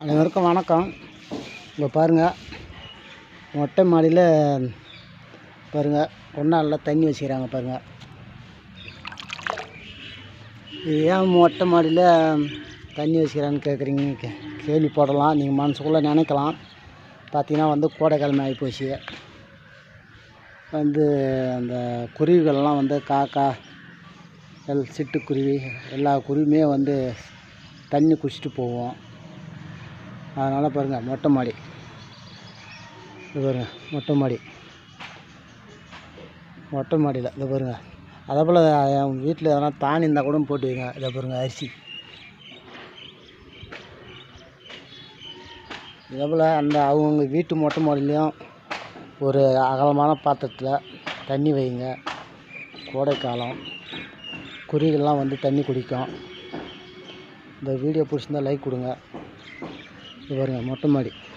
அனைவருக்கும் வணக்கம் இங்கே பாருங்கள் மொட்டை மாடியில் பாருங்கள் ஒன்றால் தண்ணி வச்சுக்கிறாங்க பாருங்கள் இது ஏன் மொட்டை மாடியில் தண்ணி வச்சுக்கிறான்னு கேட்குறீங்க கே கேள்வி போடலாம் நீங்கள் மனசுக்குள்ளே நினைக்கலாம் பார்த்தீங்கன்னா வந்து கோடைக்கிழமை ஆகிப்போச்சு வந்து அந்த குருவிகள்லாம் வந்து காக்கா எல் சிட்டுக்குருவி எல்லா குருவியுமே வந்து தண்ணி குடிச்சிட்டு போவோம் அதனால் பாருங்கள் மொட்டை மாடி இது பாருங்க மொட்டை மாடி மொட்டை மாடியில் இதை பாருங்க அதே போல் என் வீட்டில் எதனா தானி இருந்தால் கூட போட்டு வைங்க இதை பாருங்க அரிசி இதே போல் அந்த அவங்கவுங்க வீட்டு மொட்டை மாடிலையும் ஒரு அகலமான பாத்திரத்தில் தண்ணி வைங்க கோடைக்காலம் குருவிகள்லாம் வந்து தண்ணி குடிக்கும் இந்த வீடியோ பிடிச்சிருந்தா லைக் கொடுங்க இது பாருங்க மொட்டை மாடி